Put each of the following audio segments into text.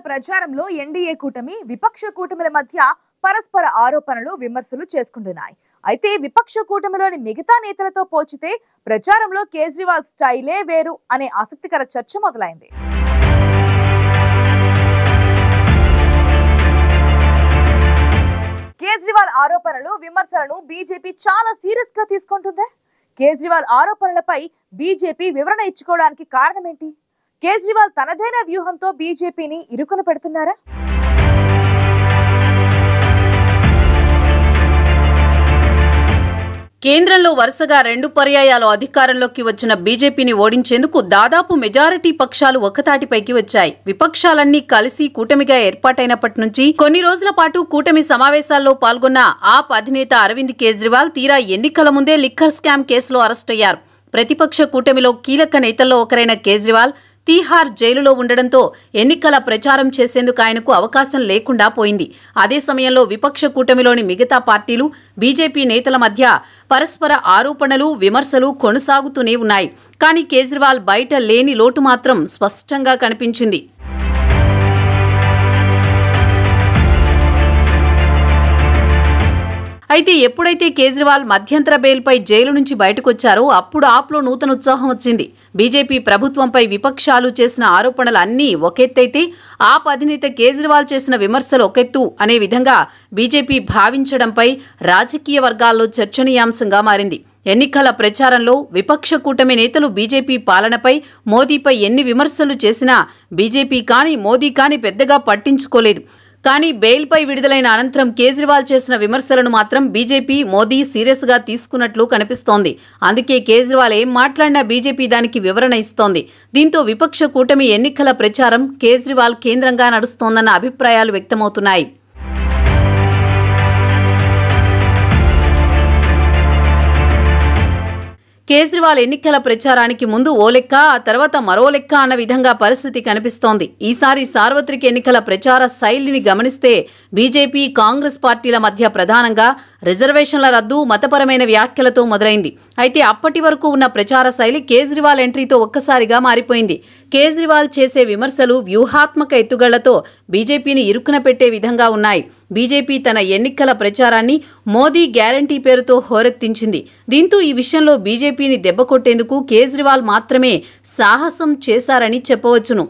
ప్రచారంలో ఎన్డీఏ కూటమి విపక్ష కూటమిల మధ్య పరస్పర ఆరోపణలు విమర్శలు చేసుకుంటున్నాయి అయితే విపక్ష కూటమిలోని మిగతా నేతలతో పోల్చితే ప్రచారంలో కేజ్రీవాల్ స్టైలే వేరు అనే ఆసక్తికర చర్చ మొదలైంది కేజ్రీవాల్ ఆరోపణలు విమర్శలను బీజేపీ చాలా సీరియస్ గా తీసుకుంటుందే కేజ్రీవాల్ ఆరోపణలపై బీజేపీ వివరణ ఇచ్చుకోవడానికి కారణం ఏంటి కేజ్రీవాల్ తనదైన వ్యూహంతో బీజేపీని ఇరుకున పెడుతున్నారా కేంద్రంలో వరుసగా రెండు పర్యాయాలు అధికారంలోకి వచ్చిన బీజేపీని ఓడించేందుకు దాదాపు మెజారిటీ పక్షాలు ఒకతాటిపైకి వచ్చాయి విపక్షాలన్నీ కలిసి కూటమిగా ఏర్పాటైనప్పటి నుంచి కొన్ని రోజుల పాటు కూటమి సమావేశాల్లో పాల్గొన్న ఆప్ అధినేత అరవింద్ కేజ్రీవాల్ తీరా ఎన్నికల ముందే లిక్కర్ స్కామ్ కేసులో అరెస్టయ్యారు ప్రతిపక్ష కూటమిలో కీలక నేతల్లో ఒకరైన కేజ్రీవాల్ తీహార్ జైలులో ఉండడంతో ఎన్నికల ప్రచారం చేసేందుకు ఆయనకు అవకాశం లేకుండా పోయింది అదే సమయంలో విపక్ష కూటమిలోని మిగతా పార్టీలు బీజేపీ నేతల మధ్య పరస్పర ఆరోపణలు విమర్శలు కొనసాగుతూనే ఉన్నాయి కానీ కేజ్రీవాల్ బయట లేని లోటు మాత్రం స్పష్టంగా కనిపించింది అయితే ఎప్పుడైతే కేజ్రీవాల్ మధ్యంతర బెయిల్పై జైలు నుంచి బయటకొచ్చారో అప్పుడు ఆప్లో నూతన ఉత్సాహం వచ్చింది బీజేపీ ప్రభుత్వంపై విపక్షాలు చేసిన ఆరోపణలు అన్నీ ఒకెత్తైతే ఆప్ అధినేత కేజ్రీవాల్ చేసిన విమర్శలు ఒకెత్తు అనే విధంగా బీజేపీ భావించడంపై రాజకీయ వర్గాల్లో చర్చనీయాంశంగా మారింది ఎన్నికల ప్రచారంలో విపక్ష కూటమి నేతలు బీజేపీ పాలనపై మోదీపై ఎన్ని విమర్శలు చేసినా బీజేపీ కానీ మోదీ కానీ పెద్దగా పట్టించుకోలేదు కానీ బెయిల్పై విడుదలైన అనంతరం కేజ్రీవాల్ చేసిన విమర్శలను మాత్రం బీజేపీ మోదీ సీరియస్ గా తీసుకున్నట్లు కనిపిస్తోంది అందుకే కేజ్రీవాల్ ఏం మాట్లాడినా బీజేపీ దానికి వివరణ ఇస్తోంది దీంతో విపక్ష కూటమి ఎన్నికల ప్రచారం కేజ్రీవాల్ కేంద్రంగా నడుస్తోందన్న అభిప్రాయాలు వ్యక్తమవుతున్నాయి కేజ్రీవాల్ ఎన్నికల ప్రచారానికి ముందు ఓ లెక్క ఆ తర్వాత మరో లెక్క అన్న విధంగా పరిస్థితి కనిపిస్తోంది ఈసారి సార్వత్రిక ఎన్నికల ప్రచార శైలిని గమనిస్తే బీజేపీ కాంగ్రెస్ పార్టీల మధ్య ప్రధానంగా రిజర్వేషన్ల రద్దు మతపరమైన వ్యాఖ్యలతో మొదలైంది అయితే అప్పటి వరకు ఉన్న ప్రచార శైలి కేజ్రీవాల్ ఎంట్రీతో ఒక్కసారిగా మారిపోయింది కేజ్రీవాల్ చేసే విమర్శలు వ్యూహాత్మక ఎత్తుగళ్లతో బీజేపీని ఇరుకున పెట్టే విధంగా ఉన్నాయి బీజేపీ తన ఎన్నికల ప్రచారాన్ని మోదీ గ్యారంటీ పేరుతో హోరెత్తించింది దీంతో ఈ విషయంలో బీజేపీని దెబ్బకొట్టేందుకు కేజ్రీవాల్ మాత్రమే సాహసం చేశారని చెప్పవచ్చును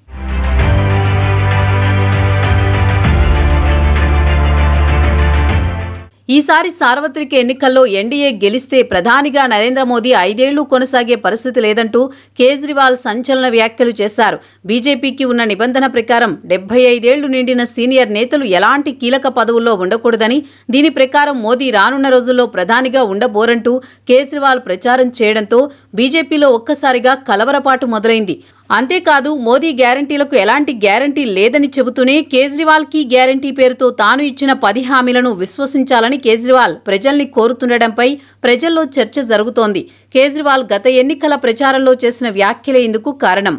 ఈసారి సార్వత్రిక ఎన్నికల్లో ఎన్డీఏ గెలిస్తే ప్రధానిగా నరేంద్ర మోదీ ఐదేళ్లు కొనసాగే పరిస్థితి లేదంటూ కేజ్రీవాల్ సంచలన వ్యాఖ్యలు చేశారు బీజేపీకి ఉన్న నిబంధన ప్రకారం డెబ్బై ఐదేళ్లు నిండిన సీనియర్ నేతలు ఎలాంటి కీలక పదవుల్లో ఉండకూడదని దీని ప్రకారం మోదీ రానున్న రోజుల్లో ప్రధానిగా ఉండబోరంటూ కేజ్రీవాల్ ప్రచారం చేయడంతో బీజేపీలో ఒక్కసారిగా కలవరపాటు మొదలైంది అంతేకాదు మోదీ గ్యారంటీలకు ఎలాంటి గ్యారంటీ లేదని చెబుతూనే కేజ్రీవాల్ కి గ్యారంటీ పేరుతో తాను ఇచ్చిన పది హామీలను విశ్వసించాలని కేజ్రీవాల్ ప్రజల్ని కోరుతుండటంపై ప్రజల్లో చర్చ జరుగుతోంది కేజ్రీవాల్ గత ఎన్నికల ప్రచారంలో చేసిన వ్యాఖ్యలే ఇందుకు కారణం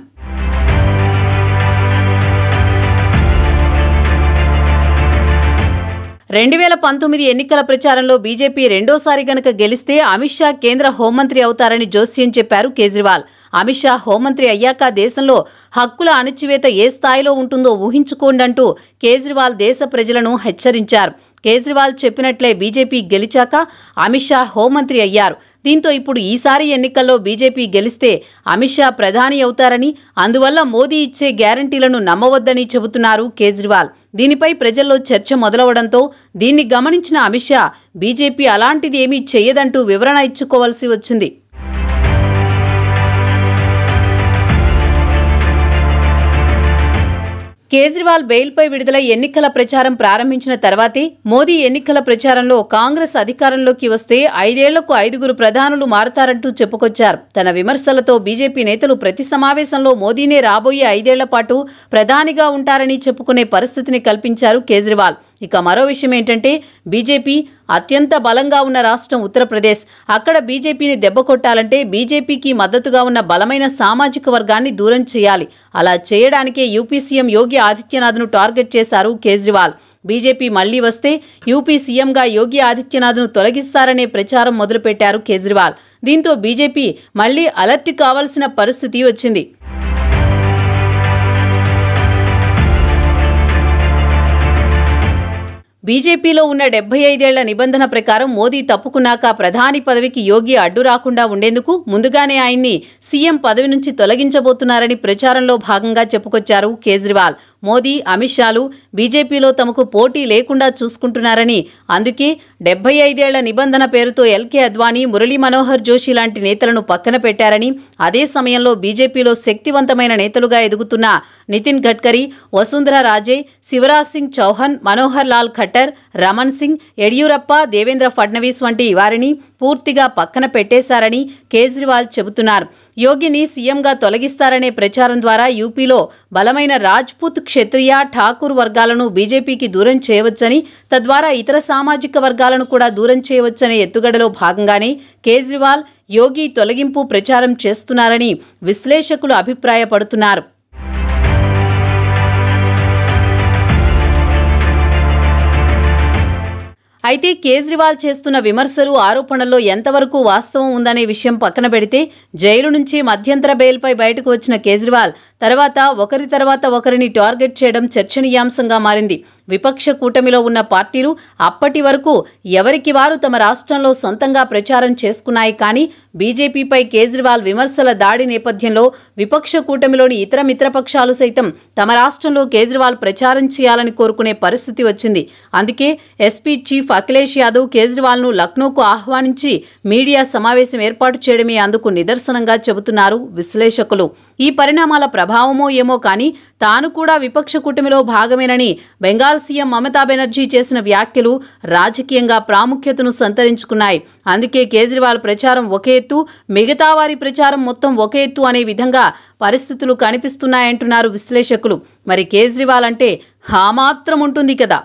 రెండు వేల పంతొమ్మిది ఎన్నికల ప్రచారంలో బీజేపీ రెండోసారి గనక గెలిస్తే అమిత్ షా కేంద్ర హోంమంత్రి అవుతారని జోస్యం చెప్పారు కేజ్రీవాల్ అమిత్ షా హోంమంత్రి అయ్యాక దేశంలో హక్కుల అణచివేత ఏ స్థాయిలో ఉంటుందో ఊహించుకోండంటూ కేజ్రీవాల్ దేశ ప్రజలను హెచ్చరించారు కేజ్రీవాల్ చెప్పినట్లే బీజేపీ గెలిచాక అమిత్ షా హోంమంత్రి అయ్యారు దీంతో ఇప్పుడు ఈసారి ఎన్నికల్లో బీజేపీ గెలిస్తే అమిత్ షా ప్రధాని అవుతారని అందువల్ల మోదీ ఇచ్చే గ్యారంటీలను నమ్మవద్దని చెబుతున్నారు కేజ్రీవాల్ దీనిపై ప్రజల్లో చర్చ మొదలవడంతో దీన్ని గమనించిన అమిత్ షా బీజేపీ అలాంటిది ఏమీ చెయ్యదంటూ వివరణ ఇచ్చుకోవాల్సి వచ్చింది కేజ్రీవాల్ బెయిల్పై విడుదలై ఎన్నికల ప్రచారం ప్రారంభించిన తర్వాతే మోదీ ఎన్నికల ప్రచారంలో కాంగ్రెస్ అధికారంలోకి వస్తే ఐదేళ్లకు ఐదుగురు ప్రధానులు మారతారంటూ చెప్పుకొచ్చారు తన విమర్శలతో బీజేపీ నేతలు ప్రతి సమావేశంలో మోదీనే రాబోయే ఐదేళ్ల పాటు ప్రధానిగా ఉంటారని చెప్పుకునే పరిస్థితిని కల్పించారు కేజ్రీవాల్ ఇక మరో విషయం ఏంటంటే బీజేపీ అత్యంత బలంగా ఉన్న రాష్ట్రం ఉత్తరప్రదేశ్ అక్కడ బీజేపీని దెబ్బకొట్టాలంటే బీజేపీకి మద్దతుగా ఉన్న బలమైన సామాజిక వర్గాన్ని దూరం చేయాలి అలా చేయడానికే యూపీ సీఎం యోగి ఆదిత్యనాథ్ను టార్గెట్ చేశారు కేజ్రీవాల్ బీజేపీ మళ్లీ వస్తే యూపీ సీఎంగా యోగి ఆదిత్యనాథ్ను తొలగిస్తారనే ప్రచారం మొదలుపెట్టారు కేజ్రీవాల్ దీంతో బీజేపీ మళ్లీ అలర్ట్ కావాల్సిన పరిస్థితి వచ్చింది బీజేపీలో ఉన్న డెబ్బై ఐదేళ్ల నిబంధన ప్రకారం మోదీ తప్పుకున్నాక ప్రధాని పదవికి యోగి అడ్డు రాకుండా ఉండేందుకు ముందుగానే ఆయన్ని సీఎం పదవి నుంచి తొలగించబోతున్నారని ప్రచారంలో భాగంగా చెప్పుకొచ్చారు కేజ్రీవాల్ మోదీ అమిత్ షాలు బీజేపీలో తమకు పోటీ లేకుండా చూసుకుంటున్నారని అందుకే డెబ్బై ఐదేళ్ల నిబంధన పేరుతో ఎల్కే అద్వానీ మురళీ మనోహర్ జోషి లాంటి నేతలను పక్కన పెట్టారని అదే సమయంలో బీజేపీలో శక్తివంతమైన నేతలుగా ఎదుగుతున్న నితిన్ గడ్కరీ వసుంధరా రాజే శివరాజ్ సింగ్ చౌహాన్ మనోహర్ లాల్ ఖట్టర్ రమణ్ సింగ్ యడియూరప్ప దేవేంద్ర ఫడ్నవీస్ వంటి వారిని పూర్తిగా పక్కన పెట్టేశారని కేజ్రీవాల్ చెబుతున్నారు యోగిని సీఎంగా తొలగిస్తారనే ప్రచారం ద్వారా యూపీలో బలమైన రాజ్పుత్ క్షత్రియ ఠాకూర్ వర్గాలను బీజేపీకి దూరం చేయవచ్చని తద్వారా ఇతర సామాజిక వర్గాలను కూడా దూరం చేయవచ్చనే ఎత్తుగడలో భాగంగానే కేజ్రీవాల్ యోగి తొలగింపు ప్రచారం చేస్తున్నారని విశ్లేషకులు అభిప్రాయపడుతున్నారు అయితే కేజ్రీవాల్ చేస్తున్న విమర్శలు ఆరోపణల్లో ఎంతవరకు వాస్తవం ఉందనే విషయం పక్కన పెడితే జైలు నుంచి మధ్యంతర బెయిల్పై బయటకు వచ్చిన కేజ్రీవాల్ తర్వాత ఒకరి తర్వాత ఒకరిని టార్గెట్ చేయడం చర్చనీయాంశంగా మారింది విపక్ష కూటమిలో ఉన్న పార్టీలు అప్పటి వరకు ఎవరికి వారు తమ రాష్ట్రంలో సొంతంగా ప్రచారం చేసుకున్నాయి కానీ బీజేపీపై కేజ్రీవాల్ విమర్శల దాడి నేపథ్యంలో విపక్ష కూటమిలోని ఇతర మిత్రపక్షాలు సైతం తమ రాష్ట్రంలో కేజ్రీవాల్ ప్రచారం చేయాలని కోరుకునే పరిస్థితి వచ్చింది అందుకే ఎస్పీ చీఫ్ అఖిలేష్ యాదవ్ కేజ్రీవాల్ను లక్నోకు ఆహ్వానించి మీడియా సమావేశం ఏర్పాటు చేయడమే అందుకు నిదర్శనంగా చెబుతున్నారు విశ్లేషకులు ఈ పరిణామాల ప్రభావమో ఏమో కానీ తాను కూడా విపక్ష కూటమిలో భాగమేనని బెంగాల్ సీఎం మమతా బెనర్జీ చేసిన వ్యాఖ్యలు రాజకీయంగా ప్రాముఖ్యతను సంతరించుకున్నాయి అందుకే కేజ్రీవాల్ ప్రచారం ఒకే ఎత్తు మిగతా వారి ప్రచారం మొత్తం ఒకే ఎత్తు అనే విధంగా పరిస్థితులు కనిపిస్తున్నాయంటున్నారు విశ్లేషకులు మరి కేజ్రీవాల్ అంటే హా మాత్రం ఉంటుంది కదా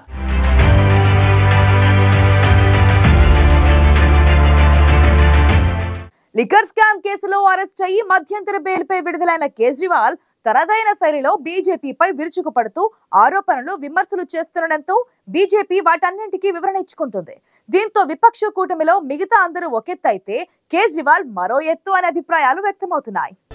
లిక్కర్ స్కామ్ కేసులో అరెస్ట్ అయ్యి మధ్యంతర బెయిల్పై విడుదలైన కేజ్రీవాల్ తనదైన శైలిలో బీజేపీపై విరుచుకుపడుతూ ఆరోపణలు విమర్శలు చేస్తుండటంతో బీజేపీ వాటన్నింటికీ వివరణ ఇచ్చుకుంటుంది దీంతో విపక్ష కూటమిలో మిగతా అందరూ ఒకెత్తు అయితే కేజ్రీవాల్ మరో ఎత్తు అనే అభిప్రాయాలు వ్యక్తమవుతున్నాయి